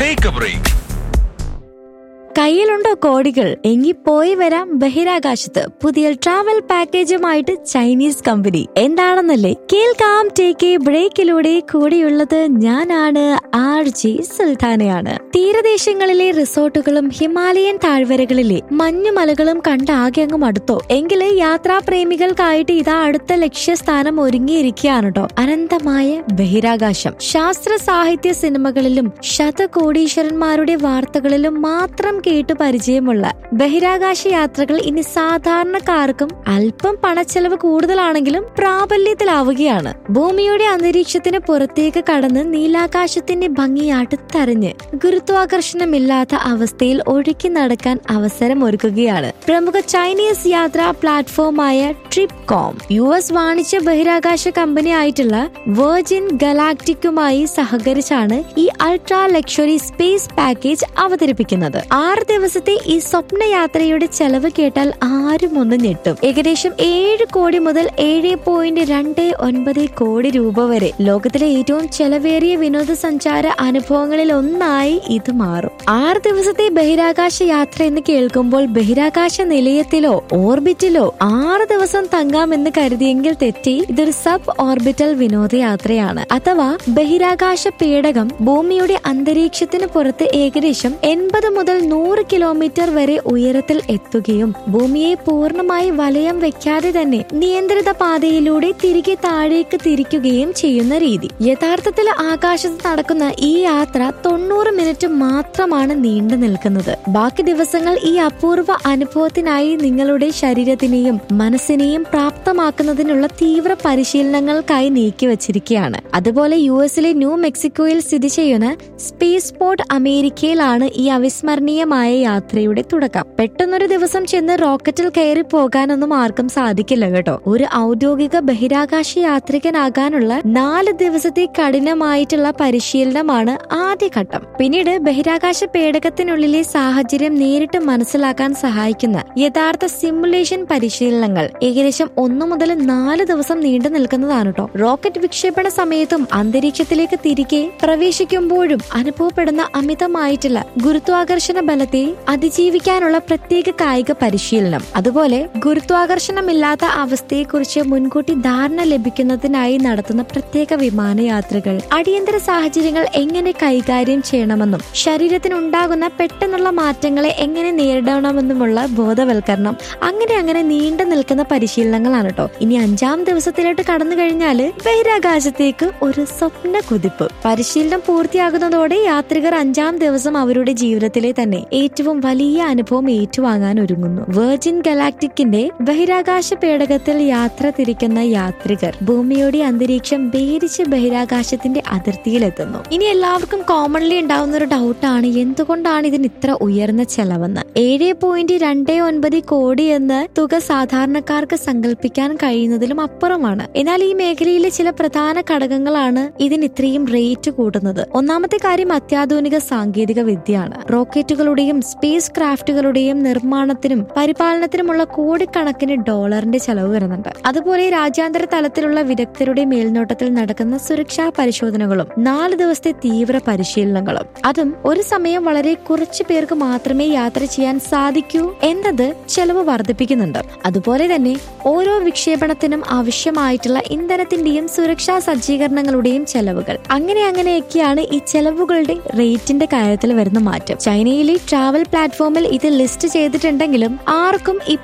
take A break കയ്യിലുണ്ടോ കോടികൾ എങ്കിൽ പോയി വരാം ബഹിരാകാശത്ത് പുതിയ ട്രാവൽ പാക്കേജുമായിട്ട് ചൈനീസ് കമ്പനി എന്താണെന്നല്ലേ കേൾക്കാം ടേക്ക് എ ബ്രേക്കിലൂടെ കൂടിയുള്ളത് ഞാനാണ് ആർ ജി സുൽത്താനയാണ് തീരദേശങ്ങളിലെ റിസോർട്ടുകളും ഹിമാലയൻ താഴ്വരകളിലെ മഞ്ഞുമലകളും കണ്ട് ആകെ അങ്ങ് മടുത്തോ എങ്കില് യാത്രാപ്രേമികൾക്കായിട്ട് ഇതാ അടുത്ത ലക്ഷ്യസ്ഥാനം ഒരുങ്ങിയിരിക്കുകയാണ് കേട്ടോ അനന്തമായ ബഹിരാകാശം ശാസ്ത്ര സാഹിത്യ സിനിമകളിലും ശതകോടീശ്വരന്മാരുടെ വാർത്തകളിലും മാത്രം കേട്ടു പരിചയമുള്ള ബഹിരാകാശ യാത്രകൾ ഇനി സാധാരണക്കാർക്കും അല്പം പണച്ചെലവ് കൂടുതലാണെങ്കിലും പ്രാബല്യത്തിലാവുകയാണ് ഭൂമിയുടെ അന്തരീക്ഷത്തിന് പുറത്തേക്ക് കടന്ന് നീലാകാശത്തിന്റെ ഭംഗി അടുത്തറിഞ്ഞ് ഗുരുത്വാകർഷണമില്ലാത്ത അവസ്ഥയിൽ ഒഴുക്കി നടക്കാൻ അവസരം ഒരുക്കുകയാണ് പ്രമുഖ ചൈനീസ് യാത്രാ പ്ലാറ്റ്ഫോമായ ട്രിപ്പ് കോം യു എസ് വാണിജ്യ ബഹിരാകാശ കമ്പനി ആയിട്ടുള്ള വെർജിൻ ഗലാക്ടിക്കുമായി സഹകരിച്ചാണ് ഈ അൾട്രാ ലക്ഷറി സ്പേസ് പാക്കേജ് അവതരിപ്പിക്കുന്നത് ആറ് ദിവസത്തെ ഈ സ്വപ്ന യാത്രയുടെ ചെലവ് കേട്ടാൽ ആരും ഒന്ന് ഞെട്ടും ഏകദേശം ഏഴ് കോടി മുതൽ ഏഴ് പോയിന്റ് രണ്ട് ഒൻപത് കോടി രൂപ വരെ ലോകത്തിലെ ഏറ്റവും ചെലവേറിയ വിനോദസഞ്ചാര അനുഭവങ്ങളിൽ ഒന്നായി ഇത് മാറും ആറ് ദിവസത്തെ ബഹിരാകാശ യാത്ര എന്ന് കേൾക്കുമ്പോൾ ബഹിരാകാശ നിലയത്തിലോ ഓർബിറ്റിലോ ആറ് ദിവസം തങ്ങാമെന്ന് കരുതിയെങ്കിൽ തെറ്റി ഇതൊരു സബ് ഓർബിറ്റൽ വിനോദയാത്രയാണ് അഥവാ ബഹിരാകാശ പേടകം ഭൂമിയുടെ അന്തരീക്ഷത്തിന് പുറത്ത് ഏകദേശം എൺപത് മുതൽ നൂറ് കിലോമീറ്റർ വരെ ഉയരത്തിൽ എത്തുകയും ഭൂമിയെ പൂർണ്ണമായി വലയം വെക്കാതെ തന്നെ നിയന്ത്രിത പാതയിലൂടെ തിരികെ താഴേക്ക് തിരിക്കുകയും ചെയ്യുന്ന രീതി യഥാർത്ഥത്തിൽ ആകാശത്ത് നടക്കുന്ന ഈ യാത്ര തൊണ്ണൂറ് മിനിറ്റ് മാത്രമാണ് നീണ്ടു നിൽക്കുന്നത് ബാക്കി ദിവസങ്ങൾ ഈ അപൂർവ അനുഭവത്തിനായി നിങ്ങളുടെ ശരീരത്തിനെയും മനസ്സിനെയും പ്രാപ്തമാക്കുന്നതിനുള്ള തീവ്ര പരിശീലനങ്ങൾക്കായി നീക്കിവച്ചിരിക്കുകയാണ് അതുപോലെ യു എസിലെ ന്യൂ മെക്സിക്കോയിൽ സ്ഥിതി ചെയ്യുന്ന സ്പേസ് പോർട്ട് അമേരിക്കയിലാണ് ഈ അവിസ്മരണീയമായ യാത്രയുടെ തുടക്കം പെട്ടെന്നൊരു ദിവസം ചെന്ന് റോക്കറ്റിൽ കയറി പോകാനൊന്നും ആർക്കും സാധിക്കില്ല കേട്ടോ ഒരു ഔദ്യോഗിക ബഹിരാകാശ യാത്രികനാകാനുള്ള നാല് ദിവസത്തെ കഠിനമായിട്ടുള്ള പരിശീലനമാണ് ആദ്യഘട്ടം പിന്നീട് ബഹിരാകാശ പേടകത്തിനുള്ളിലെ സാഹചര്യം നേരിട്ട് മനസ്സിലാക്കാൻ സഹായിക്കുന്ന യഥാർത്ഥ സിമുലേഷൻ പരിശീലനങ്ങൾ ഏകദേശം ഒന്നു മുതൽ നാല് ദിവസം നീണ്ടു നിൽക്കുന്നതാണ് കേട്ടോ റോക്കറ്റ് വിക്ഷേപണ സമയത്തും അന്തരീക്ഷത്തിലേക്ക് തിരികെ പ്രവേശിക്കുമ്പോഴും അനുഭവപ്പെടുന്ന അമിതമായിട്ടുള്ള ഗുരുത്വാകർഷണ ബലത്തെ അതിജീവിക്കാനുള്ള പ്രത്യേക കായിക പരിശീലനം അതുപോലെ ഗുരുത്വാകർഷണമില്ലാത്ത അവസ്ഥയെക്കുറിച്ച് മുൻകൂട്ടി ധാരണ ലഭിക്കുന്നതിനായി നടത്തുന്ന പ്രത്യേക വിമാനയാത്രകൾ അടിയന്തര സാഹചര്യങ്ങൾ എങ്ങനെ കൈകാര്യം ചെയ്യണമെന്നും ശരീരത്തിനുണ്ടാകുന്ന പെട്ടെന്നുള്ള മാറ്റങ്ങളെ എങ്ങനെ നേരിടണമെന്നുമുള്ള ബോധവൽക്കരണം അങ്ങനെ അങ്ങനെ നീണ്ടു നിൽക്കുന്ന പരിശീലനങ്ങളാണ് കേട്ടോ ഇനി അഞ്ചാം ദിവസത്തിലോട്ട് കടന്നു കഴിഞ്ഞാല് ബഹിരാകാശത്തേക്ക് ഒരു സ്വപ്ന കുതിപ്പ് പരിശീലനം പൂർത്തിയാകുന്നതോടെ യാത്രികർ അഞ്ചാം ദിവസം അവരുടെ ജീവിതത്തിലെ തന്നെ ഏറ്റവും വലിയ അനുഭവം ഏറ്റുവാങ്ങാൻ ഒരുങ്ങുന്നു വെർജിൻ ഗലാക്ടിക്കിന്റെ ബഹിരാകാശ പേടകത്തിൽ യാത്ര തിരിക്കുന്ന യാത്രികർ ഭൂമിയുടെ അന്തരീക്ഷം ഭേദിച്ച് ബഹിരാകാശത്തിന്റെ അതിർത്തിയിലെത്തുന്നു ഇനി എല്ലാവർക്കും കോമൺലി ഉണ്ടാവുന്ന ഒരു ഡൗട്ടാണ് എന്തുകൊണ്ടാണ് ഇതിന് ഇത്ര ഉയർന്ന ചെലവെന്ന് ഏഴ് പോയിന്റ് രണ്ട് ഒൻപത് കോടി എന്ന് തുക സാധാരണക്കാർക്ക് സങ്കല്പിക്കാൻ കഴിയുന്നതിലും അപ്പുറമാണ് എന്നാൽ ഈ മേഖലയിലെ ചില പ്രധാന ഘടകങ്ങളാണ് ഇതിന് ഇത്രയും റേറ്റ് കൂട്ടുന്നത് ഒന്നാമത്തെ കാര്യം അത്യാധുനിക സാങ്കേതിക വിദ്യയാണ് റോക്കറ്റുകളുടെയും സ്പേസ് ക്രാഫ്റ്റുകളുടെയും നിർമ്മാണത്തിനും പരിപാലനത്തിനുമുള്ള കോടിക്കണക്കിന് ഡോളറിന്റെ ചെലവ് വരുന്നുണ്ട് അതുപോലെ രാജ്യാന്തര തലത്തിലുള്ള വിദഗ്ധരുടെ മേൽനോട്ടത്തിൽ നടക്കുന്ന സുരക്ഷാ പരിശോധനകളും നാല് ദിവസത്തെ തീവ്ര പരിശീലനങ്ങളും അതും ഒരു സമയം വളരെ കുറച്ചു പേർക്ക് മാത്രമേ യാത്ര ചെയ്യാൻ സാധിക്കൂ എന്നത് ചെലവ് വർദ്ധിപ്പിക്കുന്നുണ്ട് അതുപോലെ തന്നെ ഓരോ വിക്ഷേപണത്തിനും ആവശ്യമായിട്ടുള്ള ഇന്ധനത്തിന്റെയും സുരക്ഷാ സജ്ജീകരണങ്ങളുടെയും ചെലവുകൾ അങ്ങനെ അങ്ങനെയൊക്കെയാണ് ഈ ചെലവുകളുടെ റേറ്റിന്റെ കാര്യത്തിൽ വരുന്ന മാറ്റം ചൈനയിലെ ട്രാവൽ പ്ലാറ്റ്ഫോമിൽ ഇത് ലിസ്റ്റ് ചെയ്തിട്ടുണ്ടെങ്കിലും ആർക്കും ഈ